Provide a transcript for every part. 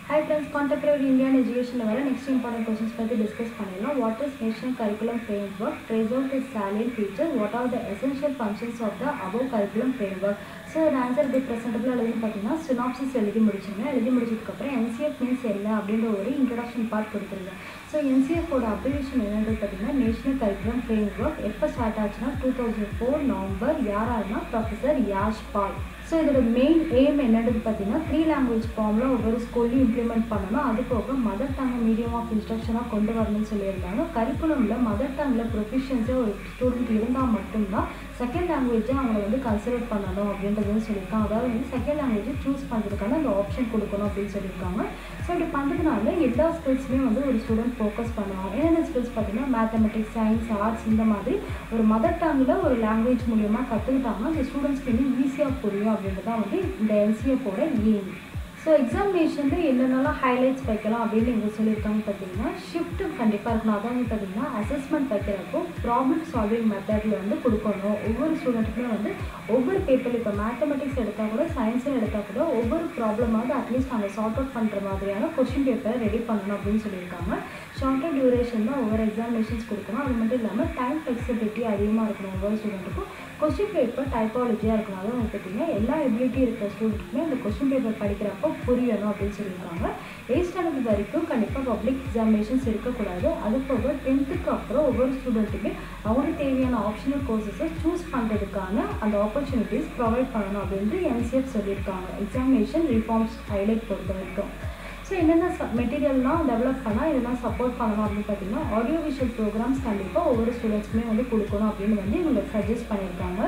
high friends contemporary Indian எஜுகேஷனில் வர next important questions பற்றி டிஸ்கஸ் பண்ணிடலாம் what is national curriculum framework trace out is salient features what are the essential functions of the above curriculum framework so ஒரு answer இப்படி presentable எழுதுன்னு பார்த்தீங்கன்னா synopsis எழுதி முடிச்சுங்க எழுதி முடிச்சதுக்கப்புறம் என்சிஎஃப் மீன்ஸ் என்ன அப்படின்ற ஒரு இன்ட்ரடக்ஷன் பார்ட் கொடுத்துருங்க ஸோ என்சிஎஃபோட அப்ளிகேஷன் என்னன்றது பார்த்தீங்கன்னா நேஷனல் கரிக்குலம் ஃப்ரேம் ஒர்க் எப்போ ஸ்டார்ட் ஆச்சுன்னா டூ தௌசண்ட் ஃபோர் நவம்பர் யாராருன்னா ப்ரொஃபஸர் யாஷ் பால் ஸோ இதோட மெயின் எய்ம் என்னன்றது பார்த்தீங்கன்னா த்ரீ லாங்குவேஜ் ஃபார்மில் ஒவ்வொரு ஸ்கூல்லையும் இம்ப்ளிமெண்ட் பண்ணணும் அது போக மதர் டங் மீடியம் ஆஃப் இன்ஸ்ட்ரக்ஷனாக கொண்டு வரணும்னு சொல்லியிருந்தாங்க கரிக்குலமில் மதர் டங்கில் ப்ரொஃபிஷியன்ஸாக ஒரு ஸ்டூடெண்ட் இருந்தால் மட்டும்தான் செகண்ட் லாங்குவேஜை அவங்கள வந்து கன்சிடர் பண்ணணும் அப்படின்றதும் சொல்லியிருக்காங்க அதாவது வந்து செகண்ட் லாங்குவேஜை சூஸ் பண்ணுறதுக்கான அந்த ஆப்ஷன் கொடுக்கணும் அப்படின்னு சொல்லியிருக்காங்க ஸோ இப்படி பண்ணுறதுனால எல்லா ஸ்கில்ஸுமே வந்து ஒரு ஸ்டூடெண்ட் ஃபோக்கஸ் பண்ணுவாங்க என்னென்ன ஸ்கில்ஸ் பார்த்தீங்கன்னா மேத்தமெட்டிக்ஸ் சயின்ஸ் ஆர்ட்ஸ் இந்த மாதிரி ஒரு மதர் டங்கில் ஒரு லாங்குவேஜ் மூலியமாக கற்றுக்கிட்டாங்கன்னா அந்த ஸ்டூடெண்ட்ஸ்க்கு வந்து ஈஸியாக புரியும் அப்படின்றதான் வந்து இந்த என்சிஎஃபோட எய்ம் ஸோ எக்ஸாமினேஷனில் என்னென்னலாம் ஹைலைட்ஸ் வைக்கலாம் அப்படின்னு இங்கே சொல்லியிருக்காங்க பார்த்தீங்கன்னா ஷிஃப்ட் கண்டிப்பாக இருக்கணும் அதாவது பார்த்தீங்கன்னா அசஸ்மெண்ட் வைக்கிறப்போ ப்ராப்ளம் சால்விங் மெத்தடில் வந்து கொடுக்கணும் ஒவ்வொரு ஸ்டூடெண்ட்டுக்குமே வந்து ஒவ்வொரு பேப்பர் இப்போ மேத்தமெட்டிக்ஸ் எடுத்தால் கூட சயின்ஸும் எடுத்தால் கூட ஒவ்வொரு ப்ராப்ளமாவது அட்லீஸ்ட் அவங்க சார்ட் அவுட் பண்ணுற மாதிரியான கொஷின் பேப்பரை ரெடி பண்ணணும் அப்படின்னு சொல்லியிருக்காங்க ஷார்ட்டர் டியூரேஷன் தான் ஒவ்வொரு எக்ஸாமினேஷன்ஸ் கொடுக்கணும் அது மட்டும் இல்லாமல் டைம் ஃப்ளெக்சிபிலிட்டி அதிகமாக இருக்கணும் ஒவ்வொரு ஸ்டூடெண்ட்டுக்கும் கொஸ்டின் பேப்பர் டைப்பாலஜியாக இருக்கணும் அதுவும் வந்து பார்த்தீங்கன்னா எல்லா எபிலிட்டி இருக்கிற ஸ்டூடெண்ட்டுக்குமே அந்த கொஸ்டின் பேப்பர் படிக்கிறப்போ புரியணும் அப்படின்னு சொல்லியிருக்காங்க எயிட் ஸ்டாண்டர்ட் வரைக்கும் கண்டிப்பாக பப்ளிக் எக்ஸாமினேஷன்ஸ் இருக்கக்கூடாது அது போக டென்த்துக்கு அப்புறம் ஒவ்வொரு ஸ்டூடெண்ட்டுமே அவங்களுக்கு தேவையான ஆப்ஷனல் கோர்சஸை சூஸ் பண்ணுறதுக்கான அந்த ஆப்பர்ச்சுனிட்டிஸ் ப்ரொவைட் பண்ணணும் அப்படின்ட்டு என்சிஎஃப் சொல்லியிருக்காங்க எக்ஸாமினேஷன் ரிஃபார்ம்ஸ் ஹைலைட் பொறுத்த வரைக்கும் ஸோ என்னென்ன ச மெட்டீரியல்லாம் டெவலப் பண்ணால் இதெல்லாம் சப்போர்ட் பண்ணணும் அப்படின்னு பார்த்தீங்கன்னா ஆடியோ விஷுவல் ப்ரோக்ராம்ஸ் கண்டிப்பாக ஒவ்வொரு ஸ்டூடெண்ட்ஸ்க்குமே வந்து கொடுக்கணும் அப்படின்னு வந்து இவங்க சஜஸ்ட் பண்ணியிருக்காங்க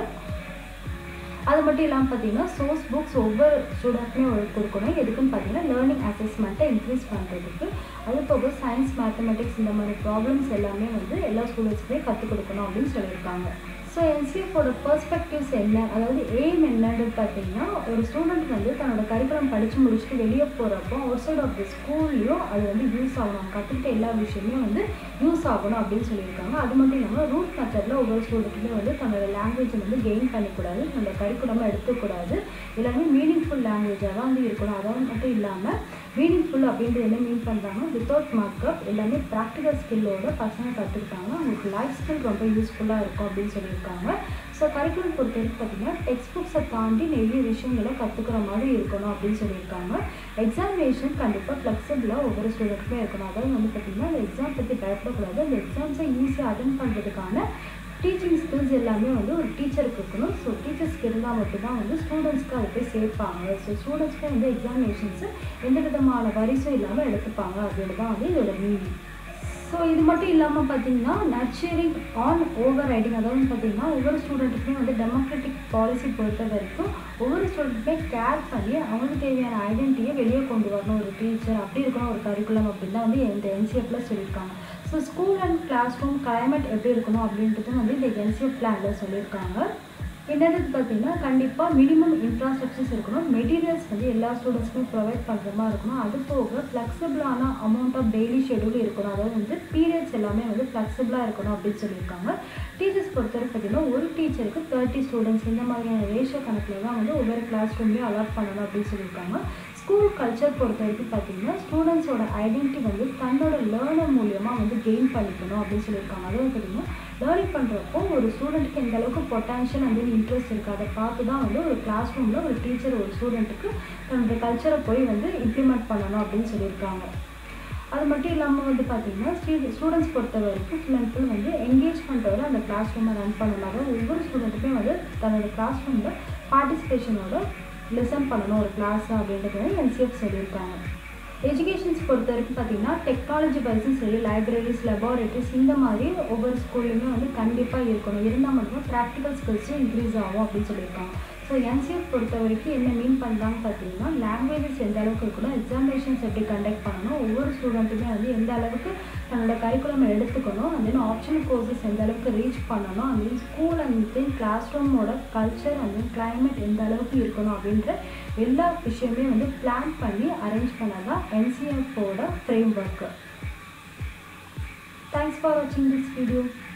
அது மட்டும் இல்லாமல் பார்த்தீங்கன்னா சோர்ஸ் புக்ஸ் ஒவ்வொரு ஸ்டூடெண்ட்க்குமே ஒரு கொடுக்கணும் எதுக்குன்னு பார்த்தீங்கன்னா லேர்னிங் அசஸ்மெண்ட்டை இன்க்ரீஸ் பண்ணுறதுக்கு அது போக சயின்ஸ் மேத்தமெட்டிக்ஸ் இந்த மாதிரி ப்ராப்ளம்ஸ் எல்லாமே வந்து எல்லா ஸ்டூடெண்ட்ஸ்க்குமே கற்றுக் கொடுக்கணும் அப்படின்னு சொல்லியிருக்காங்க ஸோ என்சிஎஃபோட பர்ஸ்பெக்டிவ்ஸ் என்ன அதாவது எய்ம் என்னன்னு பார்த்தீங்கன்னா ஒரு ஸ்டூடெண்ட் வந்து தன்னோட கரிக்குலம் படித்து முடிச்சுட்டு வெளியே போகிறப்போ அவுட் சைட் ஆஃப் த ஸ்கூல்லையும் அது வந்து யூஸ் ஆகணும் கற்றுக்கிட்ட எல்லா விஷயமே வந்து யூஸ் ஆகணும் அப்படின்னு சொல்லியிருக்காங்க அது மட்டும் இல்லாமல் ரூட் மெத்தடில் ஒவ்வொரு ஸ்டூடெண்ட்டுமே வந்து தன்னோட லாங்குவேஜை வந்து கெயின் பண்ணிக்கூடாது தன்னோட கரிக்குலமாக எடுத்துக்கூடாது எல்லாமே மீனிங்ஃபுல் லாங்குவேஜாக தான் வந்து இருக்கணும் அதாவது மட்டும் இல்லாமல் மீனிங்ஃபுல் அப்படின்றது என்ன மீன் பண்ணுறாங்க வித்தவுட் மார்க்அப் எல்லாமே ப்ராக்டிக்கல் ஸ்கில்லோட பசங்க கற்றுக்கிட்டாங்க அவங்களுக்கு லைஃப் ஸ்கில் ரொம்ப யூஸ்ஃபுல்லாக இருக்கும் அப்படின்னு சொல்லியிருக்காங்க ஸோ கரிக்குலம் பொறுத்த வரைக்கும் பார்த்தீங்கன்னா டெக்ஸ்ட் புக்ஸை தாண்டி நிறைய விஷயங்களை கற்றுக்கிற மாதிரி இருக்கணும் அப்படின்னு சொல்லியிருக்காங்க எக்ஸாமினேஷன் கண்டிப்பாக ஃப்ளெக்சிபிளாக ஒவ்வொரு ஸ்டூடெண்ட்டுமே இருக்கணும் அதாவது வந்து பார்த்திங்கன்னா அந்த எக்ஸாம் பற்றி பயப்படக்கூடாது அந்த எக்ஸாம்ஸை ஈஸியாக அட்டன் பண்ணுறதுக்கான டீச்சிங் ஸ்கில்ஸ் எல்லாமே வந்து ஒரு டீச்சருக்கு இருக்கணும் ஸோ டீச்சர்ஸ்க்கு இருந்தால் மட்டும்தான் வந்து ஸ்டூடெண்ட்ஸ்க்கு அதை போய் சேர்ப்பாங்க ஸோ ஸ்டூடெண்ட்ஸ்க்கு வந்து எக்ஸாமினேஷன்ஸு எந்த விதமான வரிசும் இல்லாமல் எடுத்துப்பாங்க அப்படின்னு தான் வந்து இதோட மீனிங் ஸோ இது மட்டும் இல்லாமல் பார்த்தீங்கன்னா நர்ச்சரிங் ஆன் ஓவர் ரைடிங் அதாவது பார்த்தீங்கன்னா ஒவ்வொரு ஸ்டூடெண்ட்டுக்குமே வந்து டெமோக்ராட்டிக் பாலிசி பொறுத்த வரைக்கும் ஒவ்வொரு ஸ்டூடெண்ட்டுமே கேர் பண்ணி அவங்களுக்கு தேவையான ஐடென்டிட்டியை வெளியே கொண்டு வரணும் ஒரு டீச்சர் அப்படி இருக்கணும் ஒரு கரிக்குலம் அப்படின்னு தான் வந்து இந்த என்சிஎஃப்ல சொல்லியிருக்காங்க so school and classroom climate எப்படி இருக்கணும் அப்படின்றதும் வந்து இந்த என்சிஎஃப் பிளானில் சொல்லியிருக்காங்க என்னது பார்த்தீங்கன்னா கண்டிப்பாக மினிமம் இன்ஃப்ராஸ்ட்ரக்சர்ஸ் இருக்கணும் மெட்டீரியல்ஸ் வந்து எல்லா ஸ்டூடெண்ட்ஸ்க்குமே ப்ரொவைட் பண்ணுற மாதிரி இருக்கணும் அது போக ஃப்ளெக்சிபிளான அமௌண்ட் ஆஃப் டெய்லி ஷெடியூல் இருக்கணும் அதாவது வந்து பீரியட்ஸ் எல்லாமே வந்து ஃப்ளெக்சிபிளாக இருக்கணும் அப்படின்னு சொல்லியிருக்காங்க டீச்சர்ஸ் பொறுத்தவரைக்கும் பார்த்தீங்கன்னா ஒரு டீச்சருக்கு தேர்ட்டி ஸ்டூடெண்ட்ஸ் இந்த மாதிரியான ரேஷியோ கணக்கில் தான் வந்து ஒவ்வொரு கிளாஸ் ரூம்லேயும் அலாட் பண்ணணும் அப்படின்னு சொல்லியிருக்காங்க ஸ்கூல் கல்ச்சர் பொறுத்த வரைக்கும் பார்த்தீங்கன்னா ஸ்டூடெண்ட்ஸோட ஐடென்டிட்டி வந்து தன்னோட லேர்னர் மூலியமாக வந்து கெயின் பண்ணிக்கணும் அப்படின்னு சொல்லியிருக்காங்க அதாவது பார்த்தீங்கன்னா லேர்னிங் பண்ணுறப்போ ஒரு ஸ்டூடெண்ட்டுக்கு எந்த அளவுக்கு பொட்டான்ஷியல் வந்து இன்ட்ரெஸ்ட் இருக்குது அதை பார்த்து தான் வந்து ஒரு கிளாஸ் ரூமில் ஒரு டீச்சர் ஒரு ஸ்டூடெண்ட்டுக்கு தன்னோட கல்ச்சரை போய் வந்து இம்ப்ளிமெண்ட் பண்ணணும் அப்படின்னு சொல்லியிருக்காங்க அது மட்டும் இல்லாமல் வந்து பார்த்தீங்கன்னா ஸ்டூ ஸ்டூடெண்ட்ஸ் பொறுத்த வரைக்கும் ஃபுல் அண்ட் ஃபுல் வந்து என்கேஜ்மெண்ட்டோட அந்த கிளாஸ் ரூமை ரன் பண்ணணும் அதாவது ஒவ்வொரு ஸ்டூடெண்ட்டுமே வந்து தன்னோட கிளாஸ் ரூமில் பார்ட்டிசிபேஷனோட லிசன் பண்ணணும் ஒரு கிளாஸ் அப்படின்றது வந்து என்சிஎஃப் சொல்லியிருக்காங்க எஜுகேஷன்ஸ் பொறுத்த வரைக்கும் பார்த்தீங்கன்னா டெக்னாலஜி வைஸும் சரி லைப்ரரிஸ் லெபார்ட்டரிஸ் இந்த மாதிரி ஒவ்வொரு ஸ்கூல்லையுமே வந்து கண்டிப்பாக இருக்கணும் இருந்தால் மட்டும்தான் ப்ராக்டிக்கல் ஸ்கில்ஸும் இன்க்ரீஸ் ஆகும் அப்படின்னு சொல்லியிருக்காங்க ஸோ என்சிஎஃப் பொறுத்த வரைக்கும் என்ன மீன் பண்ணுறாங்க பார்த்தீங்கன்னா லாங்குவேஜஸ் எந்த அளவுக்கு இருக்கணும் எக்ஸாமினேஷன்ஸ் எப்படி கண்டக்ட் பண்ணணும் ஒவ்வொரு ஸ்டூடெண்ட்டுமே வந்து எந்த அளவுக்கு தன்னோட கரிக்குலம் எடுத்துக்கணும் அண்ட் தென் ஆப்ஷனல் கோர்சஸ் எந்த அளவுக்கு ரீச் பண்ணணும் and then school and then class ரூமோட கல்ச்சர் அண்ட் தென் கிளைமேட் எந்த அளவுக்கு இருக்கணும் அப்படின்ற எல்லா விஷயமே வந்து பிளான் பண்ணி அரேஞ்ச் பண்ணதான் என்சிஎஃபோட ஃப்ரேம் ஒர்க்கு தேங்க்ஸ் ஃபார் வாட்சிங் திஸ் வீடியோ